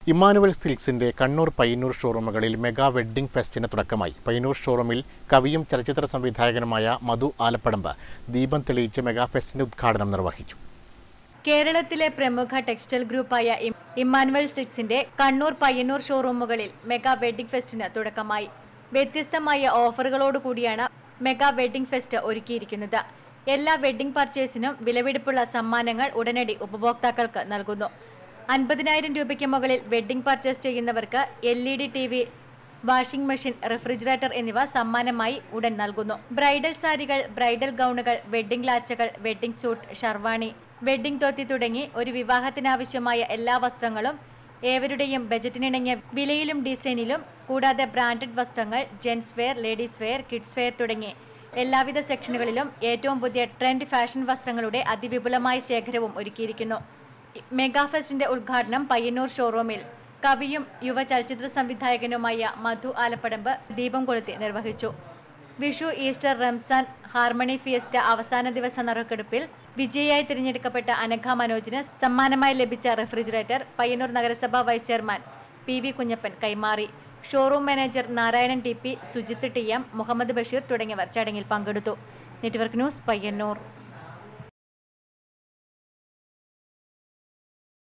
Emmanuel സിൽക്സിന്റെ കണ്ണൂർ പയ്യന്നൂർ ഷോറൂമുകളിൽ mega wedding ഫെസ്റ്റിന് തുടക്കമായി പയ്യന്നൂർ ഷോറൂമിൽ കവിയും ചലച്ചിത്ര സംവിധായകനുമായ മധു ആലപ്പടമ്പ് ദീപം തെളിയിച്ച് മെഗാ ഫെസ്റ്റിന്റെ ഉദ്ഘാടനം നിർവഹിച്ചു കേരളത്തിലെ പ്രമുഖ ടെക്സ്റ്റൈൽ ഗ്രൂപ്പായ ഇം- ഇമ്മാനുവൽ സിൽക്സിന്റെ കണ്ണൂർ പയ്യന്നൂർ ഷോറൂമുകളിൽ മെഗാ വെഡ്ഡിംഗ് ഫെസ്റ്റിന് തുടക്കമായി വ്യത്യസ്തമായ ഓഫറുകളോട് കൂടിയാണ് മെഗാ വെഡ്ഡിംഗ് ഫെസ്റ്റ് ഒരുക്കിയിരിക്കുന്നത് എല്ലാ വെഡ്ഡിംഗ് പർച്ചേസിനും വിലപിടിപ്പുള്ള സമ്മാനങ്ങൾ ഉടനടി ഉപഭോക്താക്കൾക്ക് നൽകുന്നു അൻപതിനായിരം രൂപയ്ക്ക് മുകളിൽ വെഡ്ഡിംഗ് പർച്ചേസ് ചെയ്യുന്നവർക്ക് L E D T V washing machine refrigerator എന്നിവ സമ്മാനമായി ഉടൻ നൽകുന്നു ബ്രൈഡൽ സാരികൾ ബ്രൈഡൽ ഗൗണുകൾ വെഡ്ഡിംഗ് ലാച്ചകൾ wedding suit sherwani wedding dhoti തുടങ്ങി ഒരു വിവാഹത്തിനാവശ്യമായ എല്ലാ വസ്ത്രങ്ങളും ഏവരുടെയും ബജറ്റിനിണങ്ങിയ വിലയിലും ഡിസൈനിലും കൂടാതെ ബ്രാൻഡഡ് വസ്ത്രങ്ങൾ gents wear ladies wear kids wear തുടങ്ങി എല്ലാവിധ സെക്ഷനുകളിലും ഏറ്റവും പുതിയ ട്രെൻഡ് ഫാഷൻ വസ്ത്രങ്ങളുടെ അതിവിപുലമായ ശേഖരവും ഒരുക്കിയിരിക്കുന്നു മെഗാ ഫെസ്റ്റിന്റെ ഉദ്ഘാടനം പയ്യന്നൂർ ഷോറൂമിൽ കവിയും യുവ ചലച്ചിത്ര സംവിധായകനുമായ മധു ആലപ്പടമ്പ് ദീപം കൊളുത്തി നിർവഹിച്ചു Vishu Easter Ramzan harmony fiesta അവസാന ദിവസ നറുക്കെടുപ്പിൽ വിജയിയായി തിരഞ്ഞെടുക്കപ്പെട്ട അനഘ മനോജിന് സമ്മാനമായി ലഭിച്ച റെഫ്രിജറേറ്റർ പയ്യന്നൂർ നഗരസഭാ vice chairman P V Kunjappan കൈമാറി showroom manager Narayanan T P Sujith T M Muhammad Basheer തുടങ്ങിയവർ ചടങ്ങിൽ പങ്കെടുത്തു നെറ്റ്വർക്ക് ന്യൂസ് പയ്യന്നൂർ